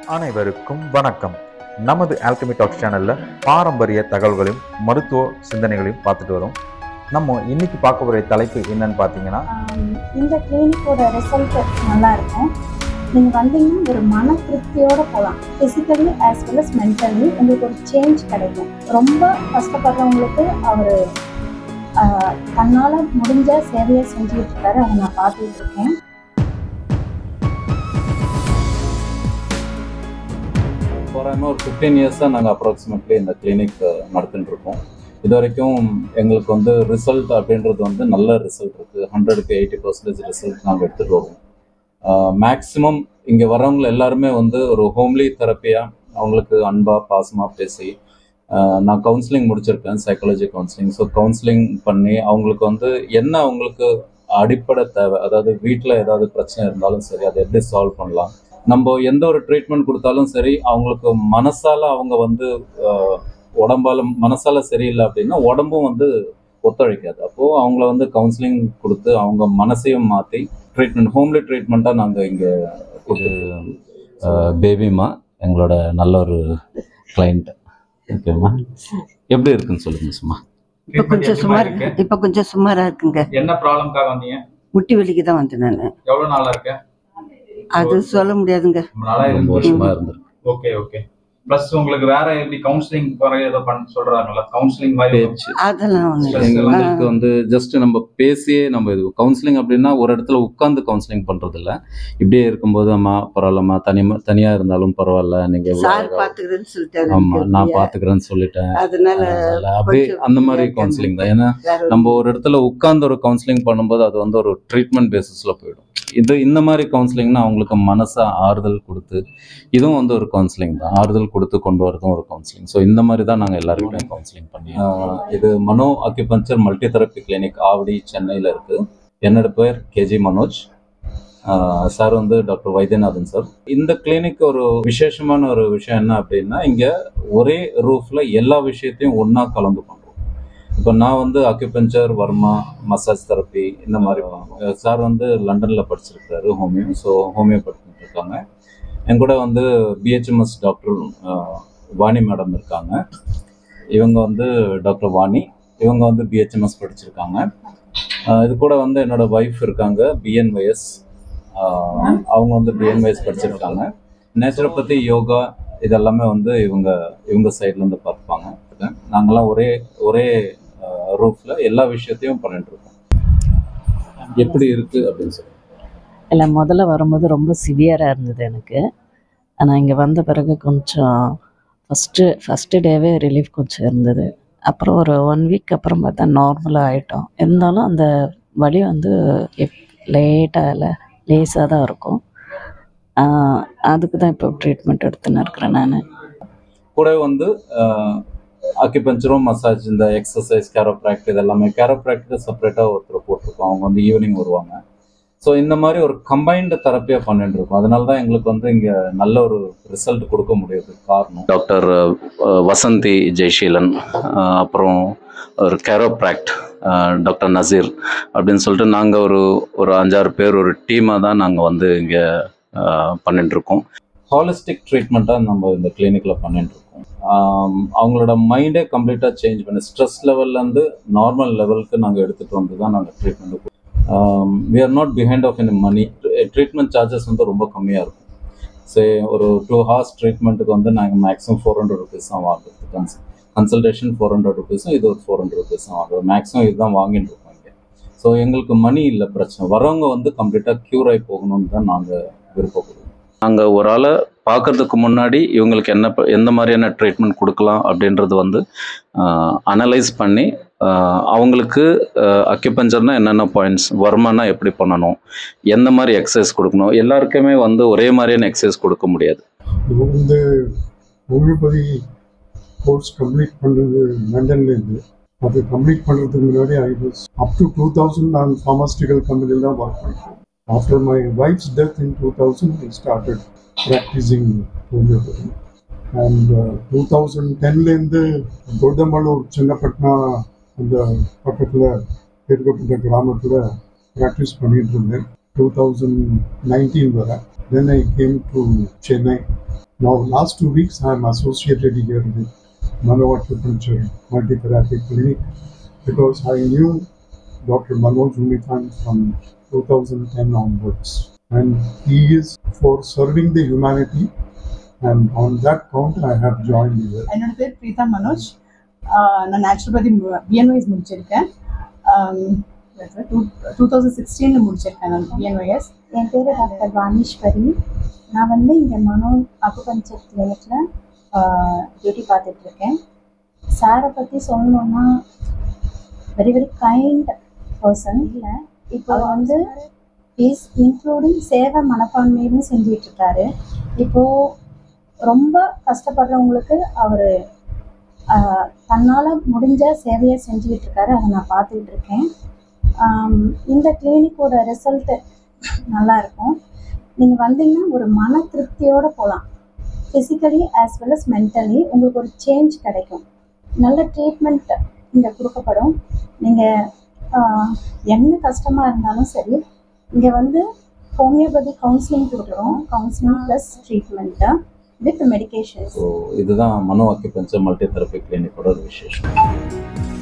அனைவருக்கும் வணக்கம் நமது ஆல்கமி டாக்ஸ் சேனல்ல பாரம்பரிய தகவல்களையும் மருத்துவ சிந்தனைகளையும் பார்த்துட்டு வரோம் நம்ம இன்னைக்கு பார்க்க போகிற தலைப்பு என்னன்னு பார்த்தீங்கன்னா ஆம், இந்த கிளினிக்கோட ரிசல்ட் நல்லா இருக்கும் நீங்கள் வந்தீங்கன்னா ஒரு மன திருப்தியோட போகலாம் physically as well as mentally உங்களுக்கு ஒரு சேஞ்ச் கிடைக்கும் ரொம்ப கஷ்டப்படுறவங்களுக்கு அவர் தன்னால் முடிஞ்ச சேவையை செஞ்சுட்டு இருக்காரு அதை நான் பார்த்துட்டு இருக்கேன் போகிறாமல் ஒரு ஃபிஃப்டீன் இயர்ஸாக நாங்கள் அப்ராக்சிமேட்லி இந்த கிளினிக் நடத்திட்டு இருக்கோம் இது வரைக்கும் எங்களுக்கு வந்து ரிசல்ட் அப்படின்றது வந்து நல்ல ரிசல்ட் இருக்குது ஹண்ட்ரடுக்கு எயிட்டி பர்சன்டேஜ் ரிசல்ட் நாங்கள் எடுத்துகிட்டு வருவோம் மேக்ஸிமம் இங்கே வரவங்க எல்லாருமே வந்து ஒரு ஹோம்லி தெரப்பியாக அவங்களுக்கு அன்பாக பாசமாக பேசி ஆஹ் நான் கவுன்சிலிங் முடிச்சிருக்கேன் சைக்காலஜி கவுன்சிலிங் ஸோ கவுன்சிலிங் பண்ணி அவங்களுக்கு வந்து என்ன அவங்களுக்கு அடிப்படை தேவை அதாவது வீட்டில் ஏதாவது பிரச்சனை இருந்தாலும் சரி அதை எப்படி சால்வ் பண்ணலாம் நம்ம எந்த ஒரு ட்ரீட்மெண்ட் கொடுத்தாலும் சரி அவங்களுக்கு மனசால அவங்க வந்து ஆஹ், உடம்பால மனசால சரியில்லை அப்படின்னா உடம்பும் வந்து ஒத்துழைக்காது அப்போ அவங்கள வந்து கவுன்சிலிங் கொடுத்து அவங்க மனசையும் மாற்றி ட்ரீட்மெண்ட் ஹோம்லி ட்ரீட்மெண்ட்டாக நாங்கள் இங்கே பேபிமா எங்களோட நல்ல ஒரு கிளைண்ட் ஓகேம்மா எப்படி இருக்குன்னு சொல்லுங்க சும்மா இப்ப கொஞ்சம் சுமார் இப்ப கொஞ்சம் சுமாரா இருக்குங்க என்ன ப்ராப்ளம்காக வந்தீங்க முட்டி வலிக்கு தான் வந்தேன் நானு எவ்வளவு நாளா இருக்க அது சொல்ல முடியாதுங்க ரொம்ப நாளா ரொம்ப இருக்கு வருஷமா இருந்திருக்கு ஓகே ஓகே ப்ளஸ் உங்களுக்கு வேற எப்படி கவுன்சிலிங் வர ஏதோ பண்ண சொல்றாங்கல்ல கவுன்சிலிங் மாதிரி பேச்சு அதெல்லாம் ஒண்ணு Stress இல்லை. எங்களுக்கு வந்து ஜஸ்ட் நம்ம பேசியே நம்ம இது கவுன்சிலிங் அப்படின்னா ஒரு இடத்துல உட்காந்து கவுன்சிலிங் பண்றது இல்ல இப்படியே இருக்கும்போது அம்மா பரவாயில்லம்மா தனிமா தனியா இருந்தாலும் பரவாயில்ல நீங்க ஆ, எவ்வளவு சார் அழகா- பாத்துக்கிறேன்னு சொல்லிட்டாரு ஆமா எனக்கு நான் இல்லையா? பாத்துக்கிறேன்னு சொல்லிட்டேன் அதனால அதனால அப்படியே கொஞ்சம் அந்த மாதிரி free-ஆ கவுன்சிலிங் தான் ஏன்னா வேற ஒரு- நம்ம ஒரு இடத்துல உட்கார்ந்து ஒரு கவுன்சிலிங் பண்ணும்போது அது வந்து ஒரு ட்ரீட்மெண்ட் பேசிஸ்ல போயிடும் இது இந்த மாதிரி கவுன்சிலிங்னா அவங்களுக்கு மனசா ஆறுதல் கொடுத்து இதுவும் வந்து ஒரு கவுன்சிலிங் தான் ஆறுதல் கொடுத்து கொண்டு வரதும் ஒரு கவுன்சிலிங் ஸோ இந்த மாதிரி தான் நாங்கள் எல்லாருக்குமே கவுன்சிலிங் பண்ணி ஆஹ் இது Mano acupuncture multi therapy clinic Avadi சென்னையில் இருக்கு என்னோட பேர் கேஜி மனோஜ் சார் வந்து டாக்டர் வைத்தியநாதன் சார் இந்த கிளினிக் ஒரு விசேஷமான ஒரு விஷயம் என்ன அப்படின்னா இங்கே ஒரே ரூஃப்ல எல்லா விஷயத்தையும் ஒன்றா கலந்து பண்ணுறோம் இப்போ நான் வந்து அக்யூபஞ்சர் வர்மா மசாஜ் தெரப்பி இந்த மாதிரி பண்ணுவோம் சார் வந்து லண்டனில் படிச்சிருக்காரு ஹோமியோ ஸோ ஹோமியோ படிச்சுட்டு இருக்காங்க என் கூட வந்து பிஹெச்எம்எஸ் டாக்டர் வாணி மேடம் இருக்காங்க இவங்க வந்து டாக்டர் வாணி இவங்க வந்து பிஹெச்எம்எஸ் படிச்சிருக்காங்க ஆஹ் இது கூட வந்து என்னோட ஒய்ஃப் இருக்காங்க பிஎன்ஒஎஸ் அவங்க வந்து பிஎன்ஒஎஸ் படிச்சிருக்காங்க நேச்சுரோபதி யோகா இதெல்லாமே வந்து இவங்க இவங்க சைட்லேருந்து பார்ப்பாங்க நாங்கெல்லாம் ஒரே ஒரே ரூஃப்ல எல்லா விஷயத்தையும் பண்ணிட்டு இருக்கோம் எப்படி இருக்கு அப்படின்னு சொல்லி இல்லை முதல்ல வரும்போது ரொம்ப சிவியராக இருந்தது எனக்கு ஆனால் இங்கே வந்த பிறகு கொஞ்சம் ஃபஸ்ட்டு ஃபஸ்ட்டு டேவே ரிலீஃப் கொஞ்சம் இருந்தது அப்புறம் ஒரு ஒன் வீக் அப்புறம் பார்த்தா நார்மலாக ஆகிட்டோம் இருந்தாலும் அந்த வலி வந்து எப் லேட்டாக இல்லை லேசாக தான் இருக்கும் ஆஹ் அதுக்கு தான் இப்போ ட்ரீட்மெண்ட் எடுத்துன்னு இருக்கிறேன் நான் கூட வந்து அக்யூபஞ்சரும் மசாஜ் இந்த எக்ஸசைஸ் கேரோப்ராக்ட் இது எல்லாமே கேரோப்ராக்ட் செப்பரேட்டாக ஒருத்தர் போட்டிருக்கோம் அவங்க வந்து ஈவினிங் வருவாங்க ஸோ இந்த மாதிரி ஒரு கம்பைன்டு தெரப்பியாக பண்ணிட்டு இருக்கோம் அதனால தான் எங்களுக்கு வந்து இங்கே நல்ல ஒரு ரிசல்ட் கொடுக்க முடியுது காரணம் டாக்டர் வசந்தி ஜெய்ஷீலன் அப்புறம் ஒரு கேரோப்ராக்ட் டாக்டர் நசீர் அப்படின்னு சொல்லிட்டு நாங்கள் ஒரு ஒரு அஞ்சாறு பேர் ஒரு டீமாக தான் நாங்கள் வந்து இங்கே பண்ணிட்டு இருக்கோம் ஹாலிஸ்டிக் ட்ரீட்மெண்ட்டாக நம்ம இந்த கிளினிக்கில் பண்ணிட்டு இருக்கோம் ஆம், அவங்களோட மைண்டே கம்ப்ளீட்டாக சேஞ்ச் பண்ணி ஸ்ட்ரெஸ் லெவல்லேருந்து நார்மல் லெவலுக்கு நாங்கள் எடுத்துகிட்டு வந்து தான் நாங்கள் treatment we are not behind of in money treatment charges வந்து ரொம்ப கம்மியாக இருக்கும் சரி ஒரு டூ ஹார்ஸ் ட்ரீட்மெண்ட்டுக்கு வந்து நாங்கள் மேக்ஸிமம் ஃபோர் ஹண்ட்ரட் ருபீஸ் தான் வாங்குறது கன்ஸ் கன்சல்டேஷன் ஃபோர் ஹண்ட்ரட் ருபீஸும் இது ஒரு ஃபோர் ஹண்ட்ரட் ருபீஸ் தான் வாங்குறது மேக்ஸிமம் இதுதான் வாங்கிட்டு இருக்கோம் இங்கே ஸோ எங்களுக்கு மணி இல்லை பிரச்சனை வரவங்க வந்து கம்ப்ளீட்டாக க்யூர் ஆகி போகணும்னு தான் நாங்கள் விருப்பப்படுவோம் நாங்கள் ஒரு ஆளை பார்க்கறதுக்கு முன்னாடி இவங்களுக்கு என்ன ப- எந்த மாதிரியான ட்ரீட்மெண்ட் கொடுக்கலாம் அப்படின்றது வந்து அனலைஸ் பண்ணி ஆஹ் அவங்களுக்கு அக்யூபஞ்சர்னா என்னென்ன பாயிண்ட்ஸ் வர்மனா எப்படி பண்ணணும் எந்த மாதிரி எக்ஸசைஸ் கொடுக்கணும் எல்லாருக்குமே வந்து ஒரே மாதிரியான எக்ஸசைஸ் கொடுக்க முடியாது நான் வந்து ஹோமியோபதி கோர்ஸ் கம்ப்ளீட் பண்ணுறது லண்டன்லேருந்து அது கம்ப்ளீட் பண்ணுறதுக்கு முன்னாடி I was up to two thousand நான் ஃபார்மாஸ்டிக்கல் கம்பெனியில் தான் ஒர்க் பண்ணிட்டேன் after my wife's death in two thousand I started practising homeopathy and two thousand டென்லேருந்து தொண்டமலூர் செங்கப்பட்டினா அந்த பக்கத்தில் இருக்கப்பட்ட கிராமத்தில் ப்ராக்டிஸ் பண்ணிட்டு இருந்தேன் டூ தௌசண்ட் நைன்டீன் வரை then I came to Chennai Now, last two weeks, I am associated here with Mano Acupuncture Multitherapy Clinic because I knew Dr. Manoj Unikan from 2010 onwards. And he is for serving the humanity, and on that count, I have joined here. என்னோட பேர் பிரீதா மனோஜ் ஆஹ் நான் naturopathy பிஎன்ஒய்ஸ் முடிச்சிருக்கேன் two two thousand சிக்ஸ்டீனில் முடிச்சிருக்கேன் நான் BNYS என் பேர் doctor Vaneeswari நான் வந்து இங்கே மனோ அக்குபஞ்சர் கிளினிக்கில் டியூட்டி பார்த்துட்ருக்கேன் சாரை பற்றி சொல்லணுன்னா வெரி வெரி கைண்ட் பர்சன் இல்லை இப்போ வந்து இஸ் இன்க்ளூடிங் சேவை மனப்பான்மையும் செஞ்சிட்டு இருக்காரு இப்போது ரொம்ப கஷ்டப்படுறவங்களுக்கு அவர் தன்னால் முடிஞ்ச சேவையை செஞ்சுக்கிட்டு இருக்காரு அதை நான் பார்த்துக்கிட்டு இருக்கேன் ஆம், இந்த கிளினிக்கோட ரிசல்ட்டு நல்லா இருக்கும் நீங்கள் வந்தீங்கன்னா ஒரு மன திருப்தியோடு போகலாம் physically as well as mentally உங்களுக்கு ஒரு சேஞ்ச் கிடைக்கும் நல்ல ட்ரீட்மெண்ட் இங்கே கொடுக்கப்படும் நீங்கள் என்ன கஷ்டமாக இருந்தாலும் சரி இங்கே வந்து ஹோமியோபதி கவுன்சிலிங் கொடுக்குறோம் counselling plus treatment with medications so இதுதான் மனோ அக்கிபஞ்சர் மல்டி தெரப்பி கிளினிக்கோட ஒரு விசேஷம்